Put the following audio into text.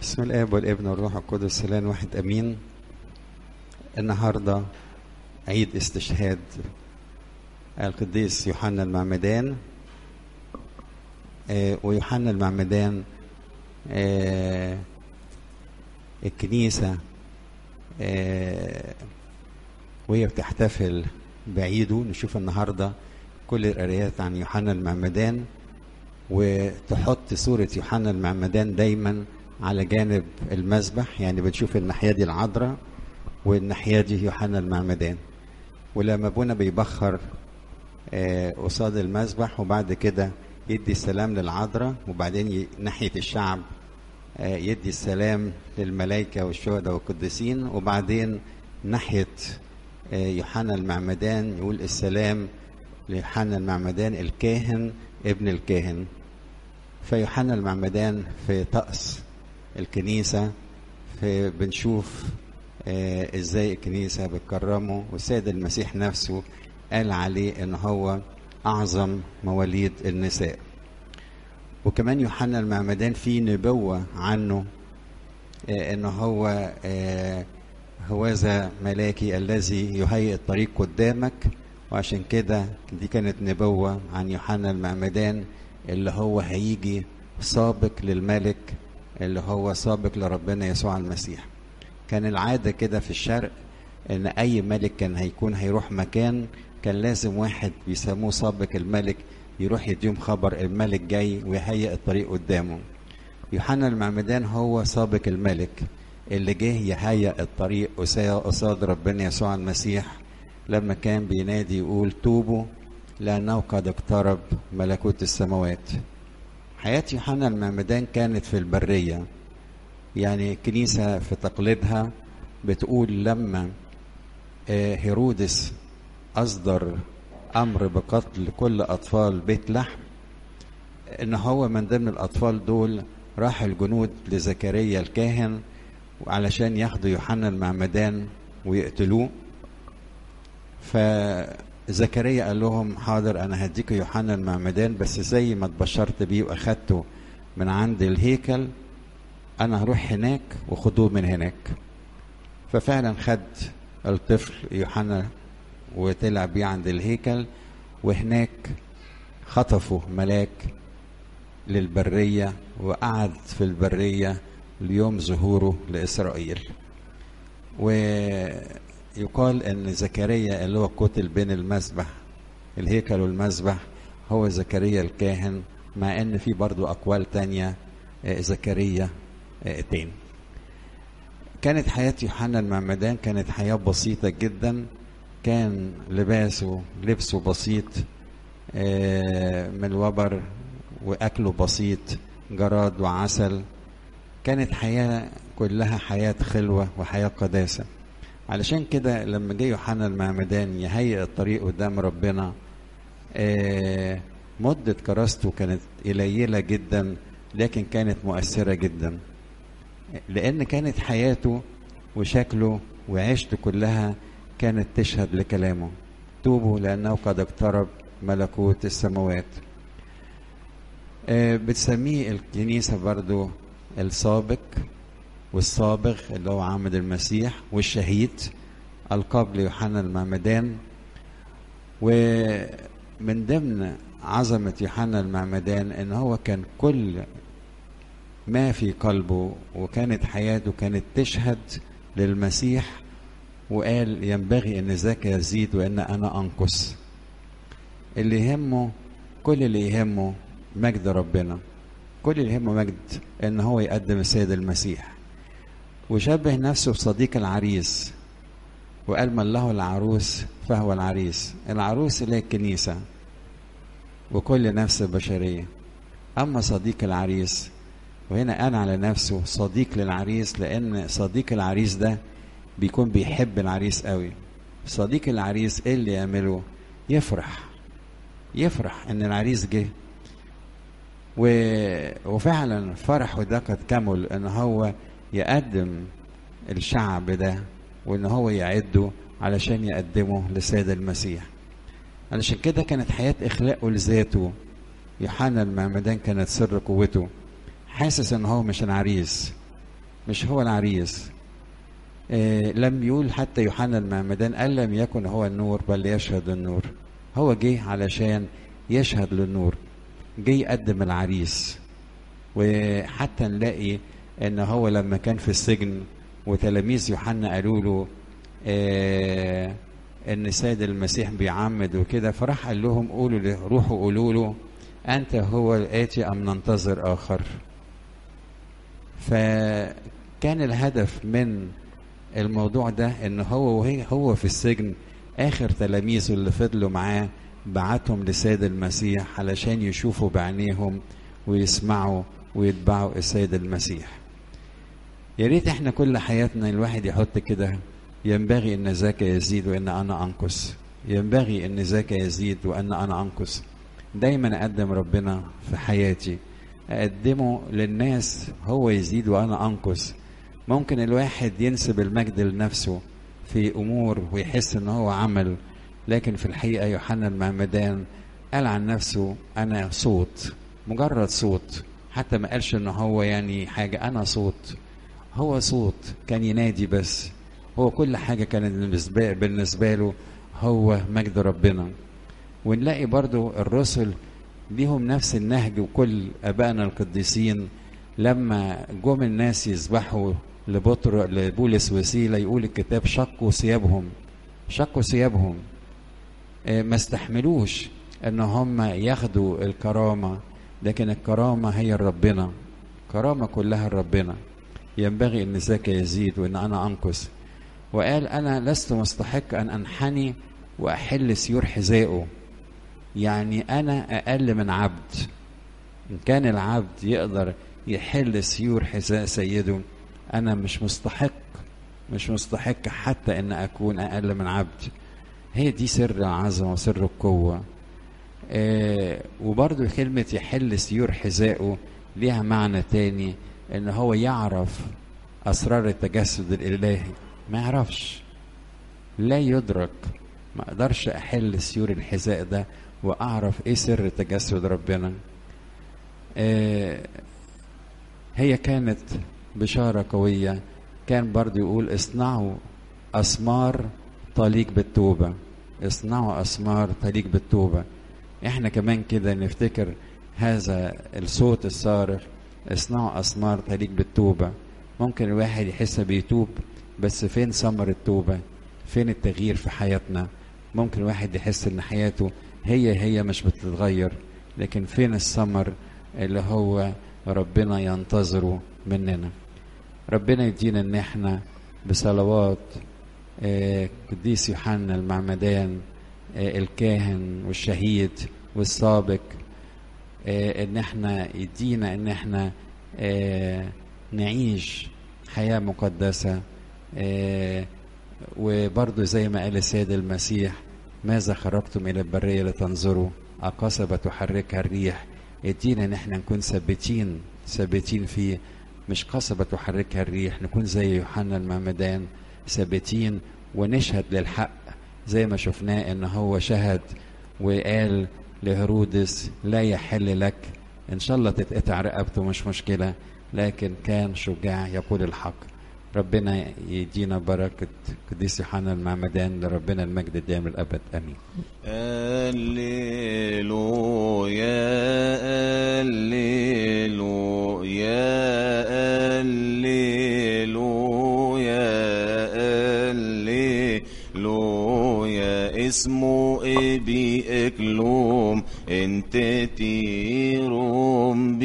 بسم الاب والابن والروح القدس الان واحد امين النهارده عيد استشهاد القديس يوحنا المعمدان آه ويوحنا المعمدان آه الكنيسة آه وهي بتحتفل بعيده نشوف النهاردة كل القرايات عن يوحنا المعمدان وتحط صورة يوحنا المعمدان دايما على جانب المذبح يعني بتشوف الناحية دي العذراء والناحية دي يوحنا المعمدان ولما ابونا بيبخر آه قصاد المذبح وبعد كده يدي السلام للعذراء وبعدين ي... ناحية الشعب آه يدي السلام للملائكة والشهداء والقديسين وبعدين ناحية آه يوحنا المعمدان يقول السلام ليوحنا المعمدان الكاهن ابن الكاهن فيوحنا المعمدان في طقس الكنيسة في بنشوف آه ازاي الكنيسة بتكرمه والسيد المسيح نفسه قال عليه ان هو اعظم مواليد النساء وكمان يوحنا المعمدان في نبوة عنه آه ان هو آه هوذا ملاكي الذي يهيئ الطريق قدامك وعشان كده دي كانت نبوة عن يوحنا المعمدان اللي هو هيجي سابق للملك اللي هو سابق لربنا يسوع المسيح كان العادة كده في الشرق ان اي ملك كان هيكون هيروح مكان كان لازم واحد بيسموه سابق الملك يروح يديهم خبر الملك جاي ويهيئ الطريق قدامه يوحنا المعمدان هو سابق الملك اللي جه يهيئ الطريق قصاد ربنا يسوع المسيح لما كان بينادي يقول توبوا لأنه قد اقترب ملكوت السماوات حياة يوحنا المعمدان كانت في البرية يعني الكنيسة في تقليدها بتقول لما هيرودس أصدر أمر بقتل كل أطفال بيت لحم إن هو من ضمن الأطفال دول راح الجنود لزكريا الكاهن علشان ياخدوا يوحنا المعمدان ويقتلوه فزكريا قال لهم حاضر انا هديك يوحنا المعمدان بس زي ما اتبشرت بيه واخدته من عند الهيكل انا هروح هناك وخدوه من هناك ففعلا خد الطفل يوحنا وطلع بيه عند الهيكل وهناك خطفوا ملاك للبرية وقعد في البرية ليوم ظهوره لإسرائيل ويقال أن زكريا اللي هو قتل بين المذبح الهيكل والمذبح هو زكريا الكاهن مع أن في برضو أقوال تانية زكريا تاني كانت حياة يوحنا المعمدان كانت حياة بسيطة جدا كان لباسه لبسه بسيط من الوبر وأكله بسيط جراد وعسل كانت حياة كلها حياة خلوة وحياة قداسة علشان كده لما جه يوحنا المعمدان يهيئ الطريق قدام ربنا مدة كراسته كانت قليلة جدا لكن كانت مؤثرة جدا لأن كانت حياته وشكله وعيشته كلها كانت تشهد لكلامه توبوا لأنه قد اقترب ملكوت السماوات بتسميه الكنيسة برضو السابق والصابغ اللي هو عامد المسيح والشهيد القاب ليوحنا المعمدان ومن ضمن عظمة يوحنا المعمدان ان هو كان كل ما في قلبه وكانت حياته كانت تشهد للمسيح وقال ينبغي ان ذاك يزيد وان انا انقص اللي يهمه كل اللي يهمه مجد ربنا كل اللي يهمه مجد ان هو يقدم السيد المسيح وشبه نفسه بصديق العريس وقال من له العروس فهو العريس العروس اللي هي الكنيسة وكل نفس بشرية أما صديق العريس وهنا أنا على نفسه صديق للعريس لأن صديق العريس ده بيكون بيحب العريس قوي صديق العريس ايه اللي يعمله يفرح يفرح ان العريس جه و... وفعلا فرحه ده قد كمل ان هو يقدم الشعب ده وان هو يعده علشان يقدمه لسيد المسيح علشان كده كانت حياة إخلاقه لذاته يوحنا المعمدان كانت سر قوته حاسس ان هو مش العريس مش هو العريس آه لم يقول حتى يوحنا المعمدان قال لم يكن هو النور بل يشهد النور هو جه علشان يشهد للنور جه يقدم العريس وحتى نلاقي ان هو لما كان في السجن وتلاميذ يوحنا قالوا له آه ان سيد المسيح بيعمد وكده فراح قال لهم قولوا له روحوا قولوا له انت هو الاتي ام ننتظر اخر فكان الهدف من الموضوع ده ان هو وهي هو في السجن اخر تلاميذه اللي فضلوا معاه بعتهم لسيد المسيح علشان يشوفوا بعينيهم ويسمعوا ويتبعوا السيد المسيح يا ريت احنا كل حياتنا الواحد يحط كده ينبغي ان ذاك يزيد وان انا انقص ينبغي ان ذاك يزيد وان انا انقص دايما اقدم ربنا في حياتي اقدمه للناس هو يزيد وانا انقص ممكن الواحد ينسب المجد لنفسه في امور ويحس ان هو عمل لكن في الحقيقه يوحنا المعمدان قال عن نفسه انا صوت مجرد صوت حتى ما قالش ان هو يعني حاجه انا صوت هو صوت كان ينادي بس هو كل حاجه كانت بالنسبه بالنسبه له هو مجد ربنا ونلاقي برضو الرسل ليهم نفس النهج وكل ابائنا القديسين لما جم الناس يذبحوا لبطر لبولس وسيله يقول الكتاب شقوا ثيابهم شقوا ثيابهم ما استحملوش ان هم ياخدوا الكرامه لكن الكرامه هي ربنا كرامه كلها ربنا ينبغي ان ذاك يزيد وان انا انقص وقال انا لست مستحق ان انحني واحل سيور حذائه يعني انا اقل من عبد ان كان العبد يقدر يحل سيور حذاء سيده انا مش مستحق مش مستحق حتى ان اكون اقل من عبد هي دي سر العظمه وسر القوه آه وبرضو كلمه يحل سيور حذائه ليها معنى تاني ان هو يعرف اسرار التجسد الالهي ما يعرفش لا يدرك ما اقدرش احل سيور الحذاء ده واعرف ايه سر تجسد ربنا آه هي كانت بشاره قويه كان برضو يقول اصنعوا اسمار تليق بالتوبه اصنعوا اسمار تليق بالتوبه احنا كمان كده نفتكر هذا الصوت الصارخ اصنعوا اسمار تليق بالتوبه ممكن الواحد يحس بيتوب بس فين ثمر التوبه فين التغيير في حياتنا ممكن الواحد يحس ان حياته هي هي مش بتتغير لكن فين الثمر اللي هو ربنا ينتظره مننا ربنا يدينا ان احنا بصلوات آه قديس يوحنا المعمدان آه الكاهن والشهيد والسابق آه ان احنا يدينا ان احنا نعيش حياة مقدسة وبرضه زي ما قال السيد المسيح ماذا خرجتم إلى البرية لتنظروا أقصبة تحركها الريح ادينا ان احنا نكون ثابتين ثابتين فيه مش قصبة تحركها الريح نكون زي يوحنا المعمدان ثابتين ونشهد للحق زي ما شفناه ان هو شهد وقال لهرودس لا يحل لك ان شاء الله تتقطع رقبته مش مشكلة لكن كان شجاع يقول الحق ربنا يدينا بركة قديس يوحنا المعمدان لربنا المجد الدائم الأبد آمين هللويا هللويا هللويا هللويا اسمه ابي اكلوم انت تيروم